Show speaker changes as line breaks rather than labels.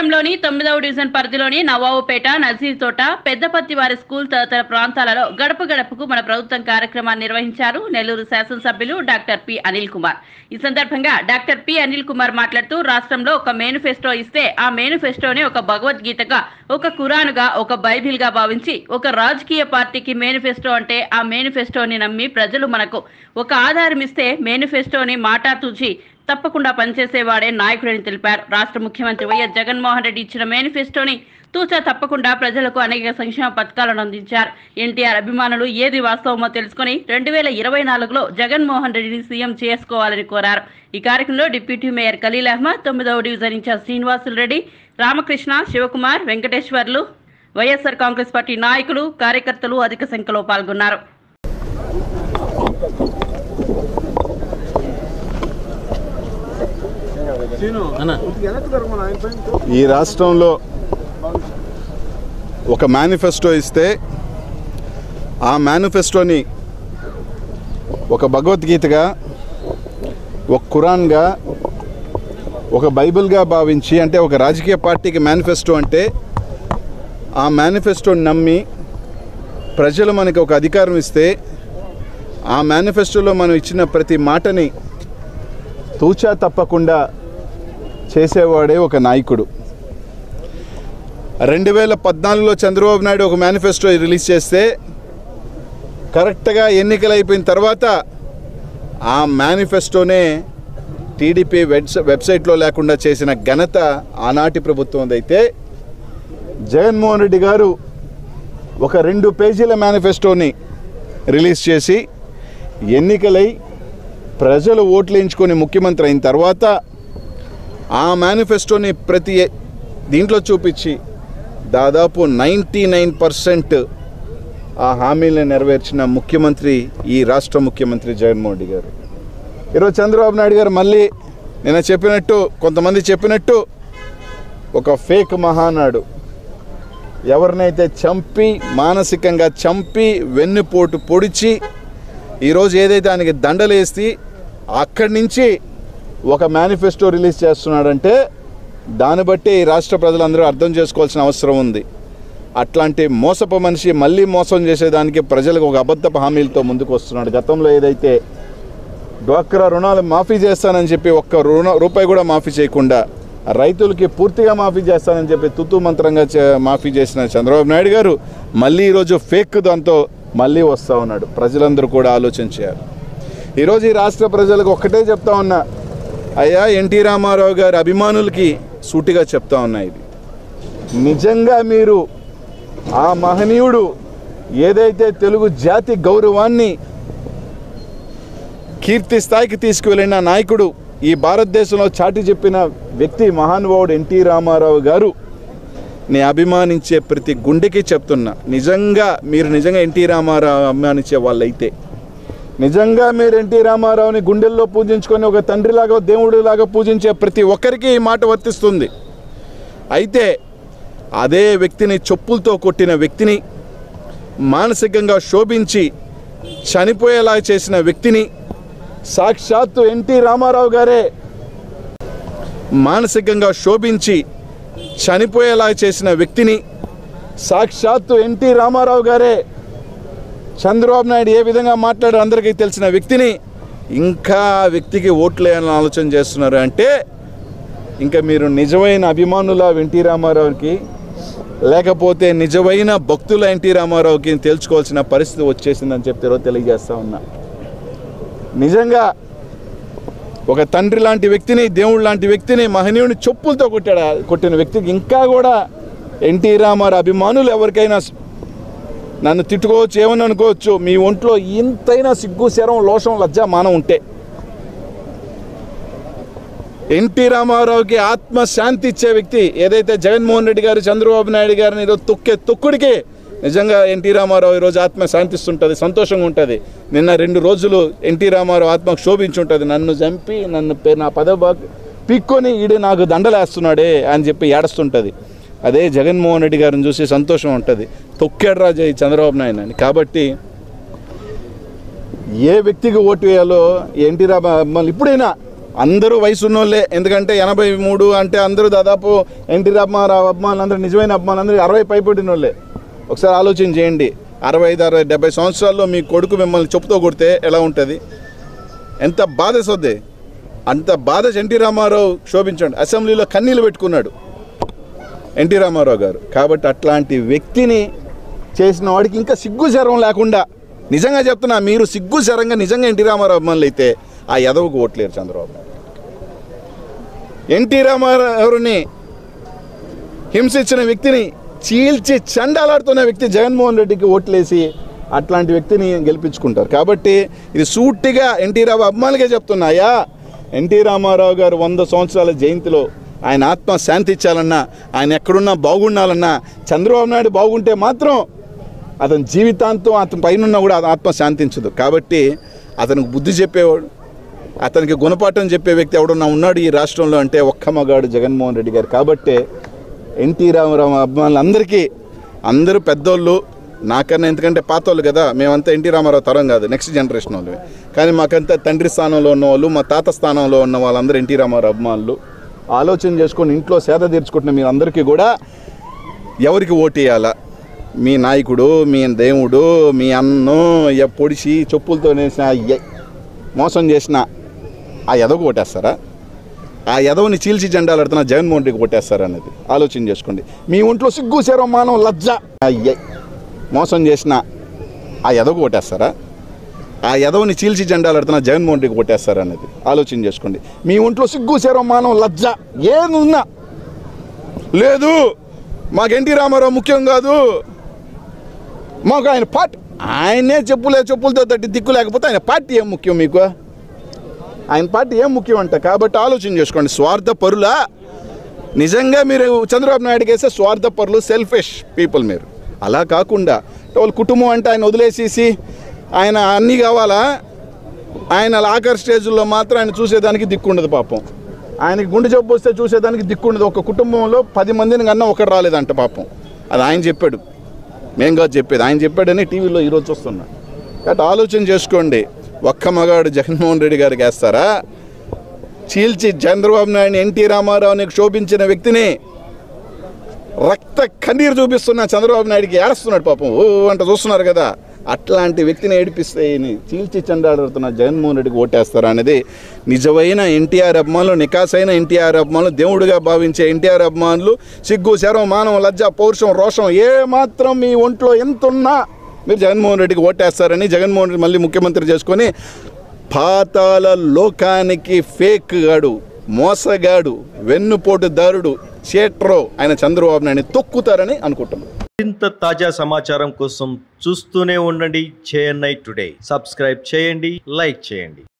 నగరంలోని తొమ్మిదవ డివిజన్ పరిధిలోని నవాబుపేట నజీర్ తోట పెద్దపత్తి వారి స్కూల్ తదితర ప్రాంతాలలో గడప గడపకు మన ప్రభుత్వం కార్యక్రమాన్ని నిర్వహించారు నెల్లూరు శాసనసభ్యులు డాక్టర్ పి అనిల్ కుమార్ ఈ సందర్భంగా డాక్టర్ పి అనిల్ కుమార్ మాట్లాడుతూ రాష్ట్రంలో ఒక మేనిఫెస్టో ఇస్తే ఆ మేనిఫెస్టోని ఒక భగవద్గీతగా ఒక ఖురాన్గా ఒక బైబిల్గా భావించి ఒక రాజకీయ పార్టీకి మేనిఫెస్టో అంటే ఆ మేనిఫెస్టోని నమ్మి ప్రజలు మనకు ఒక ఆధారం ఇస్తే మేనిఫెస్టోని మాటా తూచి తప్పకుండా పనిచేసేవాడే నాయకుడని తెలిపారు రాష్ట్ర ముఖ్యమంత్రి వైఎస్ జగన్మోహన్ రెడ్డి ఇచ్చిన మేనిఫెస్టోని తూచా తప్పకుండా ప్రజలకు అనేక సంక్షేమ పథకాలను అందించారు ఎన్టీఆర్ అభిమానులు ఏది వాస్తవమో తెలుసుకుని రెండు వేల ఇరవై నాలుగులో జగన్మోహన్ రెడ్డిని సీఎం చేసుకోవాలని కోరారు ఈ కార్యక్రమంలో డిప్యూటీ మేయర్ ఖలీల్ అహ్మద్ తొమ్మిదవ division incharge Srinivasulu Reddy Ramakrishna Sivakumar Venkateswarlu YSR Congress party నాయకులు కార్యకర్తలు అధిక సంఖ్యలో పాల్గొన్నారు
ఈ రాష్ట్రంలో ఒక మేనిఫెస్టో ఇస్తే ఆ మేనిఫెస్టోని ఒక భగవద్గీతగా ఒక ఖురాన్గా ఒక బైబిల్గా భావించి అంటే ఒక రాజకీయ పార్టీకి మేనిఫెస్టో అంటే ఆ మేనిఫెస్టోని నమ్మి ప్రజలు మనకి ఒక అధికారం ఇస్తే ఆ మేనిఫెస్టోలో మనం ఇచ్చిన ప్రతి మాటని తూచా తప్పకుండా చేసేవాడే ఒక నాయకుడు రెండు వేల పద్నాలుగులో చంద్రబాబు నాయుడు ఒక మేనిఫెస్టో రిలీజ్ చేస్తే కరెక్ట్గా ఎన్నికలు అయిపోయిన తర్వాత ఆ మేనిఫెస్టోనే టీడీపీ వెబ్స వెబ్సైట్లో లేకుండా చేసిన ఘనత ఆనాటి ప్రభుత్వం అయితే జగన్మోహన్ రెడ్డి గారు ఒక రెండు పేజీల మేనిఫెస్టోని రిలీజ్ చేసి ఎన్నికలై ప్రజలు ఓట్లు ఎంచుకొని ముఖ్యమంత్రి అయిన తర్వాత ఆ మేనిఫెస్టోని ప్రతి దీంట్లో చూపించి దాదాపు నైంటీ నైన్ పర్సెంట్ ఆ హామీలను నెరవేర్చిన ముఖ్యమంత్రి ఈ రాష్ట్ర ముఖ్యమంత్రి జగన్మోహన్ రెడ్డి గారు ఈరోజు చంద్రబాబు నాయుడు గారు మళ్ళీ నేను చెప్పినట్టు కొంతమంది చెప్పినట్టు ఒక ఫేక్ మహానాడు ఎవరినైతే చంపి మానసికంగా చంపి వెన్నుపోటు పొడిచి ఈరోజు ఏదైతే ఆయనకి దండలేసి అక్కడి నుంచి ఒక మేనిఫెస్టో రిలీజ్ చేస్తున్నాడంటే దాన్ని బట్టి ఈ రాష్ట్ర ప్రజలందరూ అర్థం చేసుకోవాల్సిన అవసరం ఉంది అట్లాంటి మోసపు మనిషి మళ్ళీ మోసం చేసేదానికి ప్రజలకు ఒక అబద్ధపు హామీలతో ముందుకు వస్తున్నాడు గతంలో ఏదైతే డ్వాక్రా రుణాలు మాఫీ చేస్తానని చెప్పి ఒక్క రుణ రూపాయి కూడా మాఫీ చేయకుండా రైతులకి పూర్తిగా మాఫీ చేస్తానని చెప్పి తుతు మంత్రంగా చే- మాఫీ చేసిన చంద్రబాబు నాయుడు గారు మళ్ళీ ఈరోజు ఫేక్ దాంతో మళ్ళీ వస్తూ ఉన్నాడు ప్రజలందరూ కూడా ఆలోచన చేయాలి ఈరోజు ఈ రాష్ట్ర ప్రజలకు ఒక్కటే చెప్తా ఉన్నా అయ్యా ఎన్టీ రామారావు గారి అభిమానులకి సూటిగా చెప్తా ఉన్నా ఇది నిజంగా మీరు ఆ మహనీయుడు ఏదైతే తెలుగు జాతి గౌరవాన్ని కీర్తి స్థాయికి తీసుకువెళ్ళిన నాయకుడు ఈ భారతదేశంలో చాటి చెప్పిన వ్యక్తి మహానుభావుడు ఎన్టీ రామారావు గారు నే అభిమానించే ప్రతి గుండెకి చెప్తున్నా నిజంగా మీరు నిజంగా ఎన్టీ రామారావు అభిమానించే వాళ్ళైతే నిజంగా మీరు ఎన్టీ రామారావుని గుండెల్లో పూజించుకొని ఒక తండ్రిలాగా దేవుడిలాగా పూజించే ప్రతి ఒక్కరికి ఈ మాట వర్తిస్తుంది అయితే అదే వ్యక్తిని చెప్పులతో కొట్టిన వ్యక్తిని మానసికంగా శోభించి చనిపోయేలా చేసిన వ్యక్తిని సాక్షాత్తు ఎన్టీ రామారావు గారే మానసికంగా శోభించి చనిపోయేలా చేసిన వ్యక్తిని సాక్షాత్తు ఎన్టీ రామారావు గారే చంద్రబాబు నాయుడు ఏ విధంగా మాట్లాడారు అందరికీ తెలిసిన వ్యక్తిని ఇంకా ఆ వ్యక్తికి ఓట్లు వేయాలని ఆలోచన చేస్తున్నారు అంటే ఇంకా మీరు నిజమైన అభిమానుల ఎన్టీ రామారావుకి లేకపోతే నిజమైన భక్తుల ఎన్టీ రామారావుకి తెలుసుకోవాల్సిన పరిస్థితి వచ్చేసిందని చెప్పి ఈరోజు తెలియజేస్తా ఉన్నా నిజంగా ఒక తండ్రి లాంటి వ్యక్తిని దేవుడు లాంటి వ్యక్తిని మహనీయుని చెప్పులతో కొట్టాడు ఆ కొట్టిన వ్యక్తికి ఇంకా కూడా ఎన్టీ రామారావు అభిమానులు ఎవరికైనా స్- నన్ను తిట్టుకోవచ్చు ఏమని అనుకోవచ్చు మీ ఒంట్లో ఇంతైనా సిగ్గు శరం లోషం లజ్జ మానం ఉంటే ఎన్టీ రామారావుకి ఆత్మ శాంతి ఇచ్చే వ్యక్తి ఏదైతే జగన్మోహన్ రెడ్డి గారు చంద్రబాబు నాయుడు గారిని ఈరోజు తొక్కే తొక్కుడికి నిజంగా ఎన్టీ రామారావు ఈరోజు ఆత్మ శాంతిస్తుంటుంది సంతోషంగా ఉంటుంది నిన్న రెండు రోజులు ఎన్టీ రామారావు ఆత్మకు శోభించుంటుంది నన్ను చంపి నన్ను పే- నా పదవి పిక్కొని ఈడు నాకు దండలేస్తున్నాడే అని చెప్పి ఏడుస్తుంటుంది అదే జగన్మోహన్ రెడ్డి గారిని చూసి సంతోషం ఉంటుంది తొక్కాడు రాజు ఈ చంద్రబాబు నాయుడు అని కాబట్టి ఏ వ్యక్తికి ఓటు వేయాలో ఎన్టీ రామ మళ్ళీ ఇప్పుడైనా అందరూ వయసు ఉన్నోళ్ళే ఎందుకంటే ఎనభై మూడు అంటే అందరూ దాదాపు ఎన్టీ రామారావు అభిమానులు అందరూ నిజమైన అభిమానులు అందరూ అరవై పైపడిన వాళ్ళే ఒకసారి ఆలోచన చేయండి అరవై ఐదు అరవై డెబ్బై సంవత్సరాల్లో మీ కొడుకు మిమ్మల్ని చెప్పుతో కొడితే ఎలా ఉంటుంది ఎంత బాధ సొద్ది అంత బాధ ఎన్టీ రామారావు శోభించండి అసెంబ్లీలో కన్నీళ్ళు పెట్టుకున్నాడు ఎన్టీ రామారావు గారు కాబట్టి అట్లాంటి వ్యక్తిని చేసిన వాడికి ఇంకా సిగ్గు శరం లేకుండా నిజంగా చెప్తున్నా మీరు సిగ్గు శరంగా నిజంగా ఎన్టీ రామారావు అభిమానులు అయితే ఆ ఎదవకు ఓట్లేరు చంద్రబాబు నాయుడు. ఎన్టీ రామారావుని హింసించిన వ్యక్తిని చీల్చి చండాలాడుతున్న వ్యక్తి జగన్మోహన్ రెడ్డికి ఓట్లేసి అట్లాంటి వ్యక్తిని గెలిపించుకుంటారు కాబట్టి ఇది సూటిగా ఎన్టీ రావు అభిమానులకే చెప్తున్నాయా ఎన్టీ రామారావు గారు వంద సంవత్సరాల జయంతిలో ఆయన ఆత్మ శాంతించాలన్నా ఆయన ఎక్కడున్నా బాగుండాలన్నా చంద్రబాబు నాయుడు బాగుంటే మాత్రం అతని జీవితాంతం అతని పైన కూడా ఆ ఆత్మ శాంతించదు కాబట్టి అతనికి బుద్ధి చెప్పేవాడు అతనికి గుణపాఠం చెప్పే వ్యక్తి ఎవడన్నా ఉన్నాడు ఈ రాష్ట్రంలో అంటే ఒక్క మగాడు జగన్మోహన్ రెడ్డి గారు కాబట్టే ఎన్టీ రామారావు అభిమానులందరికీ అందరూ పెద్దోళ్ళు నాకన్నా ఎందుకంటే పాతోళ్ళు కదా మేమంతా ఎన్టీ రామారావు తరం కాదు నెక్స్ట్ జనరేషన్ వాళ్ళు కానీ మాకంతా తండ్రి స్థానంలో ఉన్న వాళ్ళు మా తాత స్థానంలో ఉన్న వాళ్ళందరూ ఎన్టీ రామారావు అభిమానులు ఆలోచన చేసుకొని ఇంట్లో సేద తీర్చుకుంటున్న మీరందరికీ కూడా ఎవరికి ఓటేయాలా మీ నాయకుడు మీ దేవుడు మీ అన్నం ఎ- పొడిచి చెప్పులతో వేసిన ఎ- మోసం చేసిన ఆ ఎదవకు ఓటేస్తారా ఆ ఎదవని చీల్చి జెండాలాడుతున్న జగన్మోహన్ రెడ్డికి ఓటేస్తారా అనేది ఆలోచన చేసుకోండి మీ ఒంట్లో సిగ్గు శరం మానం లజ్జ ఆ ఎ- మోసం చేసిన ఆ ఎదవకు ఓటేస్తారా ఆ ఎదవని చీల్చి జెండాలాడుతున్న జగన్మోహన్ రెడ్డికి ఓటేస్తారా అనేది ఆలోచన చేసుకోండి మీ ఒంట్లో సిగ్గు శరం మానం లజ్జ ఏమున్నా లేదు మాకు ఎన్టీ రామారావు ముఖ్యం కాదు మాకు ఆయన పార్టీ ఆయనే చెప్పులే చెప్పులతో తట్టి దిక్కు లేకపోతే ఆయన పార్టీ ఏం ముఖ్యం మీకు ఆయన పార్టీ ఏం ముఖ్యం అంట కాబట్టి ఆలోచన చేసుకోండి స్వార్థ పరులా నిజంగా మీరు చంద్రబాబు నాయుడుకి వేస్తే స్వార్థ పరులు సెల్ఫిష్ పీపుల్ మీరు అలా కాకుండా వాళ్ళ కుటుంబం అంటే ఆయన వదిలేసేసి ఆయన అన్నీ కావాలా ఆయన ఆఖరి స్టేజ్లో మాత్రం ఆయన చూసేదానికి దిక్కుండదు పాపం ఆయనకి గుండె జబ్బు వస్తే చూసేదానికి దిక్కుండదు ఒక కుటుంబంలో పది మందిని కన్నా ఒకరు రాలేదంట పాపం అది ఆయన చెప్పాడు మేం కాదు చెప్పేది ఆయన చెప్పాడని టీవీలో ఈరోజు చూస్తున్నా కాబట్టి ఆలోచన చేసుకోండి ఒక్క మగాడు జగన్మోహన్ రెడ్డి గారికి వేస్తారా చీల్చి చంద్రబాబు నాయుడు ఎన్టీ రామారావుని శోభించిన వ్యక్తిని రక్త కన్నీరు చూపిస్తున్న చంద్రబాబు నాయుడికి ఏడుస్తున్నాడు పాపం ఓ అంట చూస్తున్నారు కదా అట్లాంటి వ్యక్తిని ఏడిపిస్తే ఈయన చీల్చి చండాడుతున్న జగన్మోహన్ రెడ్డికి ఓటేస్తారా అనేది నిజమైన ఎన్టీఆర్ అభిమానులు నికాసైన ఎన్టీఆర్ అభిమానులు దేవుడిగా భావించే ఎన్టీఆర్ అభిమానులు సిగ్గు శరం మానవం లజ్జ పౌరుషం రోషం ఏ మాత్రం మీ ఒంట్లో ఎంత ఉన్నా మీరు జగన్మోహన్ రెడ్డికి ఓటేస్తారని జగన్మోహన్ రెడ్డి మళ్ళీ ముఖ్యమంత్రి చేసుకొని పాతాల లోకానికి ఫేక్ గాడు మోసగాడు వెన్నుపోటుదారుడు చేట్రో ఆయన చంద్రబాబు నాయుడిని తొక్కుతారని అనుకుంటున్నాను
మరింత తాజా సమాచారం కోసం చూస్తూనే ఉండండి చేఎన్ఐ టుడే సబ్స్క్రైబ్ చేయండి లైక్ చేయండి